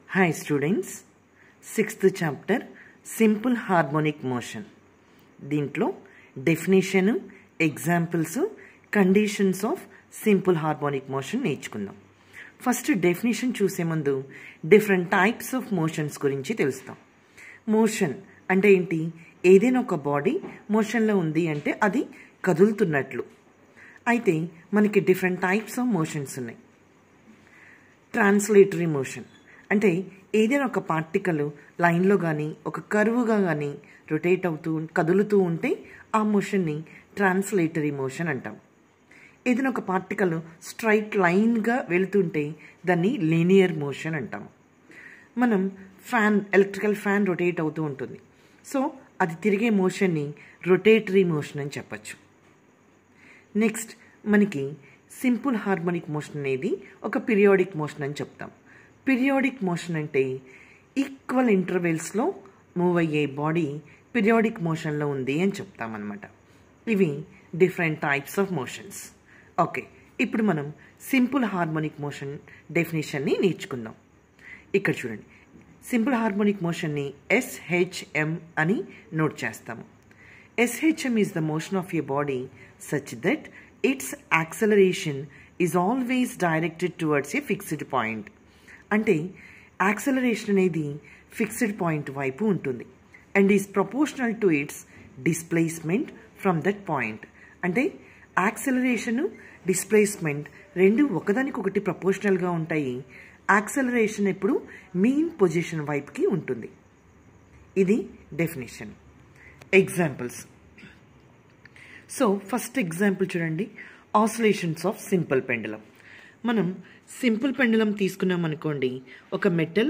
Hi students, sixth chapter simple harmonic motion దీంట్లో definition examples conditions of simple harmonic motion నేర్చుకుందాం first definition చూసే ముందు different types of motions గురించి తెలుస్తాం motion అంటే ఏంటి ఏదైనా ఒక బాడీ మోషన్లో ఉంది అంటే అది కదులుతున్నట్లు అయితే మనకి డిఫరెంట్ టైప్స్ ఆఫ్ మోషన్స్ ఉన్నాయి ట్రాన్స్లేటరీ మోషన్ అంటే ఏదైనా ఒక పార్టికల్ లైన్లో కానీ ఒక కరువుగా కానీ రొటేట్ అవుతూ కదులుతూ ఉంటే ఆ మోషన్ని ట్రాన్స్లేటరీ మోషన్ అంటాం ఏదైనా ఒక పార్టికల్ స్ట్రైట్ లైన్గా వెళుతుంటే దాన్ని లీనియర్ మోషన్ అంటాం మనం ఫ్యాన్ ఎలక్ట్రికల్ ఫ్యాన్ రొటేట్ అవుతూ ఉంటుంది సో అది తిరిగే మోషన్ని రొటేటరీ మోషన్ అని చెప్పచ్చు నెక్స్ట్ మనకి సింపుల్ హార్మోనిక్ మోషన్ అనేది ఒక పీరియాడిక్ మోషన్ అని చెప్తాం పీరియాడిక్ మోషన్ అంటే ఈక్వల్ ఇంటర్వెల్స్లో మూవ్ అయ్యే బాడీ పీరియాడిక్ మోషన్లో ఉంది అని చెప్తామన్నమాట ఇవి different types of motions okay ఇప్పుడు మనం సింపుల్ హార్మోనిక్ మోషన్ డెఫినేషన్ని నేర్చుకుందాం ఇక్కడ చూడండి సింపుల్ హార్మోనిక్ మోషన్ని ఎస్హెచ్ఎం అని నోట్ చేస్తాము SHM is the motion of a body such that its acceleration is always directed towards a fixed point. అంటే యాక్సలరేషన్ అనేది ఫిక్స్డ్ పాయింట్ వైపు ఉంటుంది and is proportional to its displacement from that point అంటే acceleration displacement రెండు ఒకదానికొకటి ప్రపోర్షనల్గా ఉంటాయి acceleration ఎప్పుడు మీన్ పొజిషన్ వైపుకి ఉంటుంది ఇది definition examples so first example చూడండి ఆసిలేషన్స్ ఆఫ్ సింపుల్ పెండలం మనం సింపుల్ పెండలం తీసుకున్నాం అనుకోండి ఒక మెటల్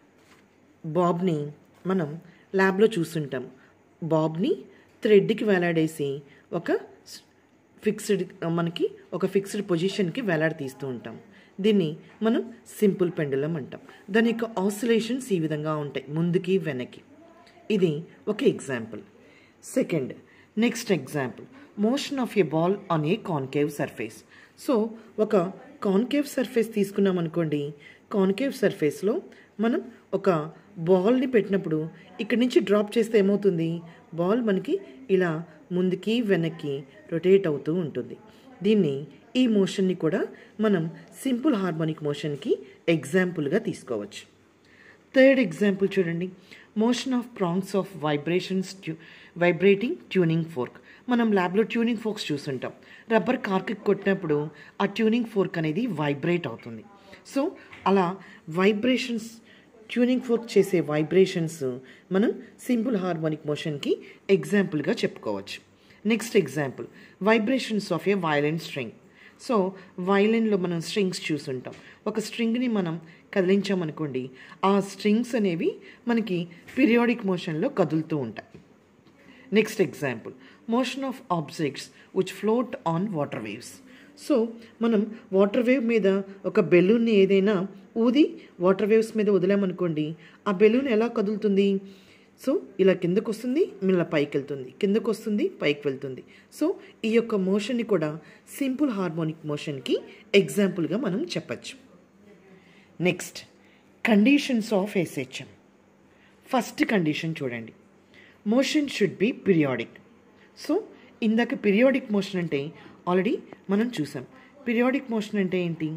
బాబ్ని మనం ల్యాబ్లో చూస్తుంటాం బాబ్ని థ్రెడ్కి వేలాడేసి ఒక ఫిక్స్డ్ మనకి ఒక ఫిక్స్డ్ పొజిషన్కి వేలాడతీస్తూ ఉంటాం దీన్ని మనం సింపుల్ పెండలం అంటాం దాని యొక్క ఆసిలేషన్స్ ఈ విధంగా ఉంటాయి ముందుకి వెనక్కి ఇది ఒక example second next example motion of a ball on a concave surface so ఒక కాన్కేవ్ సర్ఫేస్ తీసుకున్నాం అనుకోండి కాన్కేవ్ సర్ఫేస్లో మనం ఒక బాల్ని పెట్టినప్పుడు ఇక్కడి నుంచి డ్రాప్ చేస్తే ఏమవుతుంది బాల్ మనకి ఇలా ముందుకి వెనక్కి రొటేట్ అవుతూ ఉంటుంది దీన్ని ఈ మోషన్ని కూడా మనం సింపుల్ హార్మోనిక్ మోషన్కి ఎగ్జాంపుల్గా తీసుకోవచ్చు థర్డ్ ఎగ్జాంపుల్ చూడండి motion of prongs of vibrations tu vibrating tuning fork మనం ల్యాబ్లో ట్యూనింగ్ ఫోర్క్స్ చూస్తుంటాం రబ్బర్ కార్కి కొట్టినప్పుడు ఆ ట్యూనింగ్ ఫోర్క్ అనేది వైబ్రేట్ అవుతుంది సో అలా వైబ్రేషన్స్ ట్యూనింగ్ ఫోర్క్ చేసే వైబ్రేషన్స్ మనం సింపుల్ హార్మోనిక్ మోషన్కి ఎగ్జాంపుల్గా చెప్పుకోవచ్చు next example vibrations of a violin string so వైలిన్లో మనం స్ట్రింగ్స్ చూసుంటాం ఒక స్ట్రింగ్ని మనం కదిలించామనుకోండి ఆ స్ట్రింగ్స్ అనేవి మనకి పీరియాడిక్ మోషన్లో కదులుతూ ఉంటాయి next example motion of objects which float on water waves so మనం వాటర్ వేవ్ మీద ఒక బెలూన్ని ఏదైనా ఊది వాటర్ వేవ్స్ మీద వదిలామనుకోండి ఆ బెలూన్ ఎలా కదులుతుంది సో ఇలా కిందకు వస్తుంది ఇలా పైకి వెళ్తుంది కిందకు వస్తుంది పైకి వెళ్తుంది సో ఈ యొక్క మోషన్ని కూడా సింపుల్ హార్మోనిక్ మోషన్కి ఎగ్జాంపుల్గా మనం చెప్పచ్చు next conditions of SHM first condition చూడండి motion should be periodic so ఇందాక పీరియాడిక్ మోషన్ అంటే ఆల్రెడీ మనం చూసాం పీరియాడిక్ మోషన్ అంటే ఏంటి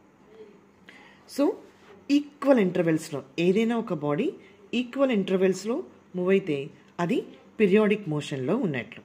సో ఈక్వల్ ఇంటర్వెల్స్లో ఏదైనా ఒక బాడీ ఈక్వల్ ఇంటర్వెల్స్లో మూవ్ అయితే అది పీరియాడిక్ మోషన్లో ఉన్నట్లు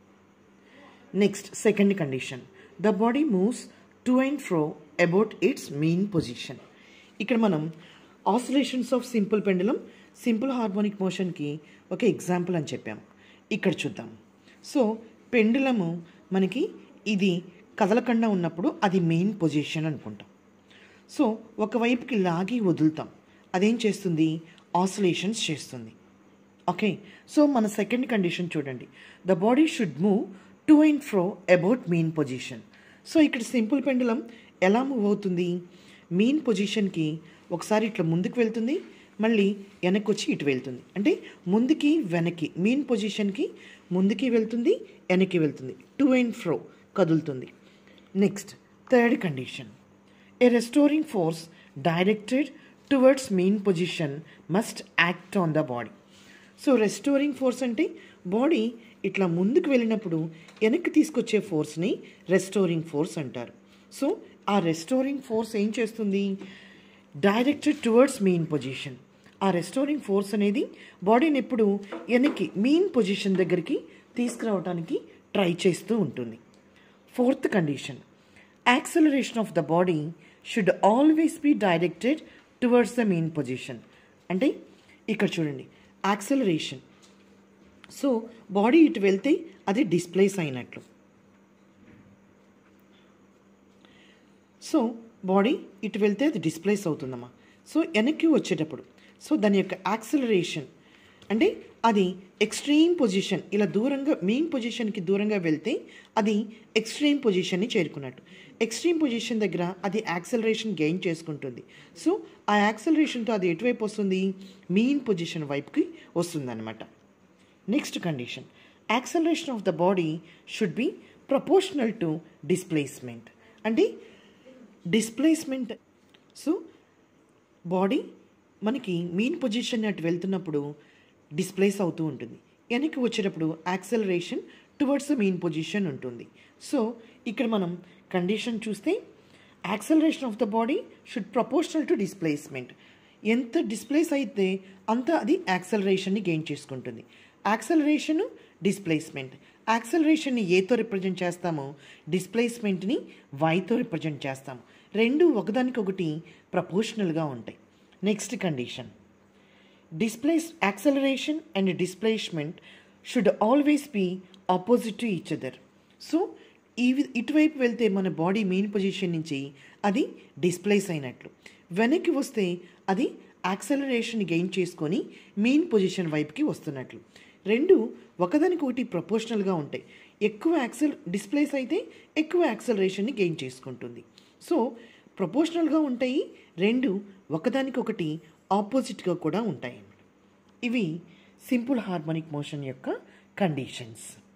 next second condition the body moves to and fro about its mean position ఇక్కడ మనం oscillations of simple pendulum simple harmonic మోషన్కి ఒక ఎగ్జాంపుల్ అని చెప్పాం ఇక్కడ చూద్దాం సో పెండులము మనకి ఇది కదలకుండా ఉన్నప్పుడు అది మెయిన్ పొజిషన్ అనుకుంటాం సో ఒకవైపుకి లాగి వదులుతాం అదేం చేస్తుంది ఆసిలేషన్స్ చేస్తుంది ఓకే సో మన సెకండ్ కండిషన్ చూడండి the body should move to and fro about mean position so ఇక్కడ సింపుల్ పెండలం ఎలా మూవ్ అవుతుంది మెయిన్ పొజిషన్కి ఒకసారి ఇట్లా ముందుకు వెళ్తుంది మళ్ళీ వెనక్కి వచ్చి ఇటు వెళ్తుంది అంటే ముందుకి వెనక్కి మెయిన్ పొజిషన్కి ముందుకి వెళ్తుంది వెనక్కి వెళ్తుంది టు అండ్ ఫ్రో కదులుతుంది next third condition a restoring force directed towards mean position must act on the body so restoring force అంటే బాడీ ఇట్లా ముందుకు వెళ్ళినప్పుడు వెనక్కి తీసుకొచ్చే ఫోర్స్ని రెస్టోరింగ్ ఫోర్స్ అంటారు సో ఆ రెస్టోరింగ్ ఫోర్స్ ఏం చేస్తుంది డైరెక్టెడ్ టువర్డ్స్ మెయిన్ పొజిషన్ ఆ రెస్టోరింగ్ ఫోర్స్ అనేది బాడీని ఎప్పుడు వెనక్కి మెయిన్ పొజిషన్ దగ్గరికి తీసుకురావడానికి ట్రై చేస్తూ ఉంటుంది fourth condition acceleration of the body should always be directed towards the mean position అంటే ఇక్కడ చూడండి యాక్సలరేషన్ సో బాడీ ఇటు వెళ్తే అది డిస్ప్లేస్ అయినట్లు సో బాడీ ఇటు వెళ్తే అది డిస్ప్లేస్ అవుతుందమ్మా సో వెనక్కి వచ్చేటప్పుడు సో దాని యొక్క యాక్సిలరేషన్ అంటే అది ఎక్స్ట్రీమ్ పొజిషన్ ఇలా దూరంగా మెయిన్ పొజిషన్కి దూరంగా వెళ్తే అది ఎక్స్ట్రీమ్ పొజిషన్ని చేరుకున్నట్టు ఎక్స్ట్రీమ్ పొజిషన్ దగ్గర అది యాక్సలరేషన్ గెయిన్ చేసుకుంటుంది సో ఆ యాక్సలరేషన్తో అది ఎటువైపు వస్తుంది మెయిన్ పొజిషన్ వైపుకి వస్తుందన్నమాట next condition acceleration of the body should be proportional to displacement అంటే డిస్ప్లేస్మెంట్ సో బాడీ మనకి మెయిన్ పొజిషన్ అటు వెళ్తున్నప్పుడు డిస్ప్లేస్ అవుతూ ఉంటుంది వెనక్కి వచ్చేటప్పుడు acceleration towards the mean position ఉంటుంది సో ఇక్కడ మనం కండిషన్ చూస్తే acceleration of the body should proportional to displacement ఎంత డిస్ప్లేస్ అయితే అంత అది యాక్సలరేషన్ని గెయిన్ చేసుకుంటుంది యాక్సలరేషన్ డిస్ప్లేస్మెంట్ యాక్సలరేషన్ని ఏతో రిప్రజెంట్ చేస్తామో డిస్ప్లేస్మెంట్ని వైతో రిప్రజెంట్ చేస్తాము రెండు ఒకదానికొకటి ప్రపోర్షనల్గా ఉంటాయి next condition displace acceleration and displacement should always be opposite to each other so ఈ వి- ఇటువైపు వెళ్తే మన బాడీ మెయిన్ పొజిషన్ నుంచి అది డిస్ప్లేస్ అయినట్లు వెనక్కి వస్తే అది యాక్సలరేషన్ గెయిన్ చేసుకొని మెయిన్ పొజిషన్ వైపుకి వస్తున్నట్లు రెండు ఒకదానికొకటి ప్రపోర్షనల్గా ఉంటాయి ఎక్కువ యాక్సల్ డిస్ప్లేస్ అయితే ఎక్కువ యాక్సలరేషన్ని గెయిన్ చేసుకుంటుంది సో ప్రపోర్షనల్గా ఉంటాయి రెండు ఒకదానికొకటి ఆపోజిట్గా కూడా ఉంటాయి ఇవి సింపుల్ హార్మోనిక్ మోషన్ యొక్క కండిషన్స్